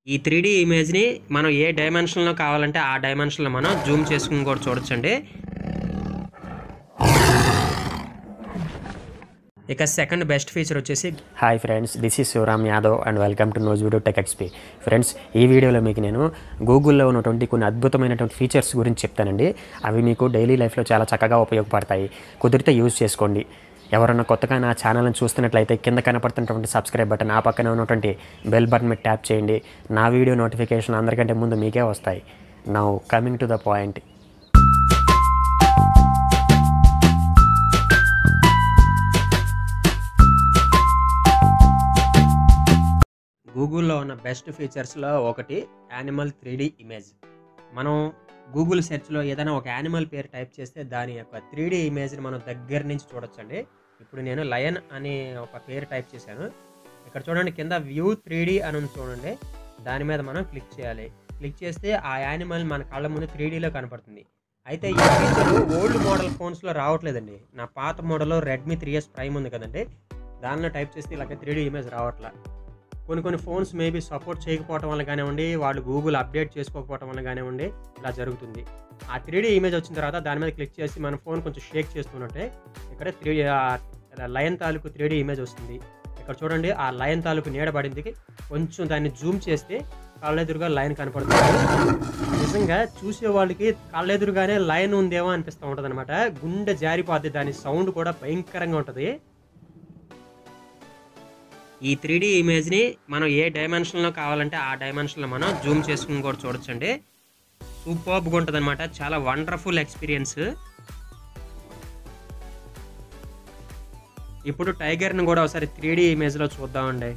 ఈ three D ఇమేజ్ని మనం ఏ డైమెన్షన్లో కావాలంటే ఆ డైమెన్షన్లో మనం జూమ్ చేసుకుని కూడా చూడొచ్చండి ఇక సెకండ్ బెస్ట్ ఫీచర్ వచ్చేసి hi friends this is Shivaram Yadav and welcome to నోజ్ వీడియో టెక్ ఎక్స్పీ ఫ్రెండ్స్ ఈ వీడియోలో మీకు నేను గూగుల్లో ఉన్నటువంటి కొన్ని అద్భుతమైనటువంటి ఫీచర్స్ గురించి చెప్తానండి అవి మీకు డైలీ లైఫ్లో చాలా చక్కగా ఉపయోగపడతాయి కుదిరితే యూజ్ చేసుకోండి ఎవరన్నా కొత్తగా నా ఛానల్ని చూస్తున్నట్లయితే కింద కనపడుతున్నటువంటి సబ్స్క్రైబ్ బటన్ ఆ పక్కన ఉన్నటువంటి బెల్ బటన్ మీద ట్యాప్ చేయండి నా వీడియో నోటిఫికేషన్ అందరికంటే ముందు మీకే వస్తాయి now coming to the point గూగుల్లో ఉన్న బెస్ట్ ఫీచర్స్లో ఒకటి యానిమల్ త్రీ డీ ఇమేజ్ మనం గూగుల్ సెర్చ్లో ఏదైనా ఒక యానిమల్ పేరు టైప్ చేస్తే దాని యొక్క త్రీ డీ ఇమేజ్ని మనం దగ్గర నుంచి చూడొచ్చండి ఇప్పుడు నేను లయన్ అనే ఒక పేరు టైప్ చేశాను ఇక్కడ చూడండి కింద వ్యూ త్రీ డీ అని ఉంది చూడండి దాని మీద మనం క్లిక్ చేయాలి క్లిక్ చేస్తే ఆ యానిమల్ మన కళ్ళ ముందు త్రీ డీలో కనపడుతుంది అయితే ఈ ఫీచర్ ఓల్డ్ మోడల్ ఫోన్స్లో రావట్లేదండి నా పాత మోడల్లో రెడ్మీ త్రీ ఎస్ ప్రైమ్ ఉంది కదండి దానిలో టైప్ చేస్తే ఇలాగ త్రీ డీ ఇమేజ్ రావట్లా కొన్ని కొన్ని ఫోన్స్ మేబీ సపోర్ట్ చేయకపోవటం వల్ల కానివ్వండి వాళ్ళు గూగుల్ అప్డేట్ చేసుకోకపోవటం వల్ల కానివ్వండి ఇలా జరుగుతుంది ఆ త్రీ డీ ఇమేజ్ వచ్చిన తర్వాత దాని మీద క్లిక్ చేసి మన ఫోన్ కొంచెం షేక్ చేస్తున్నట్టే ఇక్కడ త్రీ లయన్ తాలూకు త్రీ డీ ఇమేజ్ వస్తుంది ఇక్కడ చూడండి ఆ లయన్ తాలూకు నీడ పడింది కొంచెం దాన్ని జూమ్ చేస్తే కళ్ళెదురుగా లైన్ కనపడుతుంది నిజంగా చూసే వాళ్ళకి కళ్ళెదురుగానే లైన్ ఉందేమో అనిపిస్తూ ఉంటుంది అనమాట గుండె జారిపోద్ది దాని సౌండ్ కూడా భయంకరంగా ఉంటుంది ఈ త్రీ డీ ఇమేజ్ని మనం ఏ డైమెన్షన్లో కావాలంటే ఆ డైమెన్షన్లో మనం జూమ్ చేసుకుని కూడా చూడొచ్చండి సూపర్గా ఉంటుంది అనమాట చాలా వండర్ఫుల్ ఎక్స్పీరియన్స్ ఇప్పుడు టైగర్ని కూడా ఒకసారి త్రీ డీ ఇమేజ్లో చూద్దామండి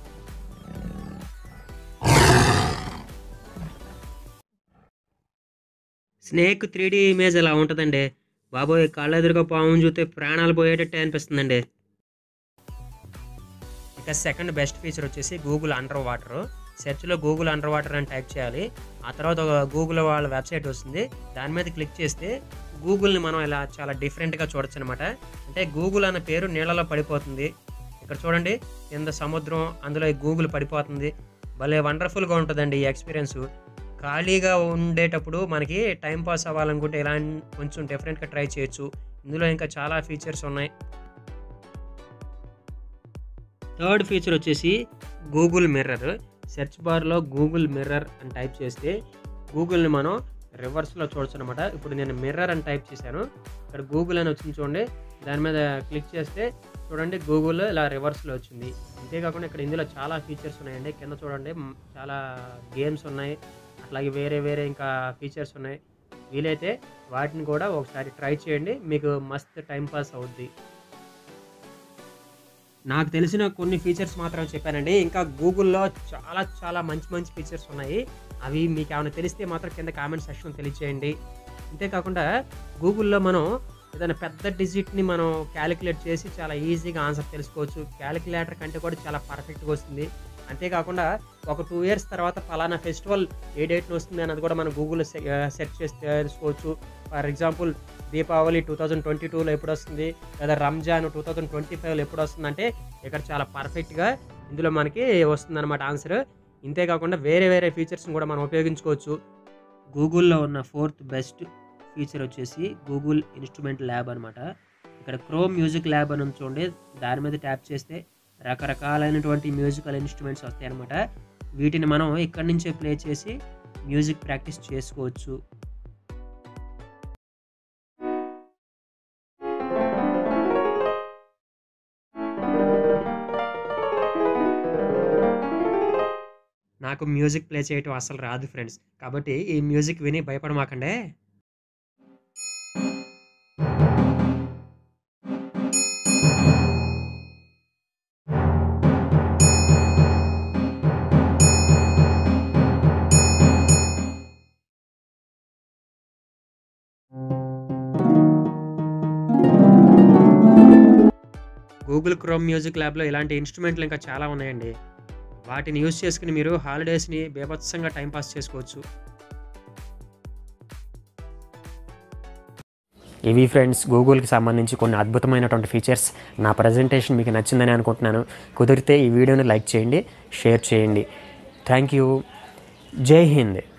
స్నేక్ త్రీ డీ ఇమేజ్ ఎలా ఉంటుందండి బాబోయ్ కళ్ళెదురుగా పాము చూస్తే ప్రాణాలు పోయేటట్టే అనిపిస్తుందండి ఇక సెకండ్ బెస్ట్ ఫీచర్ వచ్చేసి గూగుల్ అండర్ వాటర్ సెర్చ్లో గూగుల్ అండర్ వాటర్ అని టైప్ చేయాలి ఆ తర్వాత ఒక గూగుల్ వాళ్ళ వెబ్సైట్ వస్తుంది దాని మీద క్లిక్ చేస్తే గూగుల్ని మనం ఇలా చాలా డిఫరెంట్గా చూడొచ్చు అనమాట అంటే గూగుల్ అన్న పేరు నీళ్ళలో పడిపోతుంది ఇక్కడ చూడండి కింద సముద్రం అందులో ఈ గూగుల్ పడిపోతుంది భలే వండర్ఫుల్గా ఉంటుందండి ఈ ఎక్స్పీరియన్స్ ఖాళీగా ఉండేటప్పుడు మనకి టైం పాస్ అవ్వాలనుకుంటే ఇలా కొంచెం డిఫరెంట్గా ట్రై చేయొచ్చు ఇందులో ఇంకా చాలా ఫీచర్స్ ఉన్నాయి థర్డ్ ఫీచర్ వచ్చేసి గూగుల్ మిర్రర్ సెర్చ్ బార్లో గూగుల్ మిర్రర్ అని టైప్ చేస్తే గూగుల్ని మనం రివర్స్లో చూడొచ్చు అనమాట ఇప్పుడు నేను మిర్రర్ అని టైప్ చేశాను ఇక్కడ గూగుల్ అని వచ్చింది చూడండి దాని మీద క్లిక్ చేస్తే చూడండి గూగుల్ ఇలా రివర్స్లో వచ్చింది అంతేకాకుండా ఇక్కడ ఇందులో చాలా ఫీచర్స్ ఉన్నాయండి కింద చూడండి మ్, చాలా గేమ్స్ ఉన్నాయి అట్లాగే వేరే వేరే ఇంకా ఫీచర్స్ ఉన్నాయి వీలైతే వాటిని కూడా ఒకసారి ట్రై చేయండి మీకు మస్త్ టైం పాస్ అవుద్ది నాకు తెలిసిన కొన్ని ఫీచర్స్ మాత్రం చెప్పానండి ఇంకా గూగుల్లో చాలా చాలా మంచి మంచి ఫీచర్స్ ఉన్నాయి అవి మీకు ఏమైనా తెలిస్తే మాత్రం కింద కామెంట్ సెక్షన్ తెలియచేయండి అంతేకాకుండా గూగుల్లో మనం ఏదైనా పెద్ద డిజిట్ని మనం క్యాలిక్యులేట్ చేసి చాలా ఈజీగా ఆన్సర్ తెలుసుకోవచ్చు క్యాలిక్యులేటర్ కంటే కూడా చాలా పర్ఫెక్ట్గా వస్తుంది అంతేకాకుండా ఒక టూ ఇయర్స్ తర్వాత ఫలానా ఫెస్టివల్ ఏ డేట్ని వస్తుంది అన్నది కూడా మనం గూగుల్లో సెర్చ్ చేసి తెలుసుకోవచ్చు for example Deepavali two thousand twenty టూలో ఎప్పుడు వస్తుంది లేదా రంజాన్ టూ థౌజండ్ ట్వంటీ ఫైవ్లో ఎప్పుడు వస్తుంది అంటే ఇక్కడ చాలా పర్ఫెక్ట్గా ఇందులో మనకి వస్తుందన్నమాట ఆన్సర్ ఇంతేకాకుండా వేరే వేరే ఫీచర్స్ని కూడా మనం ఉపయోగించుకోవచ్చు గూగుల్లో ఉన్న ఫోర్త్ బెస్ట్ ఫీచర్ వచ్చేసి గూగుల్ ఇన్స్ట్రుమెంట్ ల్యాబ్ అనమాట ఇక్కడ క్రోమ్ మ్యూజిక్ ల్యాబ్ అని ఉంది చూడండి దాని మీద ట్యాప్ చేస్తే రకరకాలైనటువంటి మ్యూజికల్ ఇన్స్ట్రుమెంట్స్ వస్తాయి అనమాట వీటిని మనం ఇక్కడి నుంచే ప్లే చేసి మ్యూజిక్ ప్రాక్టీస్ చేసుకోవచ్చు నాకు మ్యూజిక్ ప్లే చేయటం అసలు రాదు ఫ్రెండ్స్ కాబట్టి ఈ మ్యూజిక్ విని భయపడమాకండే గూగుల్ క్రోమ్ మ్యూజిక్ ల్యాబ్లో ఇలాంటి ఇన్స్ట్రుమెంట్లు ఇంకా చాలా ఉన్నాయండి వాటిని యూజ్ చేసుకుని మీరు హాలిడేస్ని బేభత్సంగా టైంపాస్ చేసుకోవచ్చు ఇవి ఫ్రెండ్స్ గూగుల్కి సంబంధించి కొన్ని అద్భుతమైనటువంటి ఫీచర్స్ నా ప్రజెంటేషన్ మీకు నచ్చిందని అనుకుంటున్నాను కుదిరితే ఈ వీడియోని లైక్ చేయండి షేర్ చేయండి థ్యాంక్ యూ జై హింద్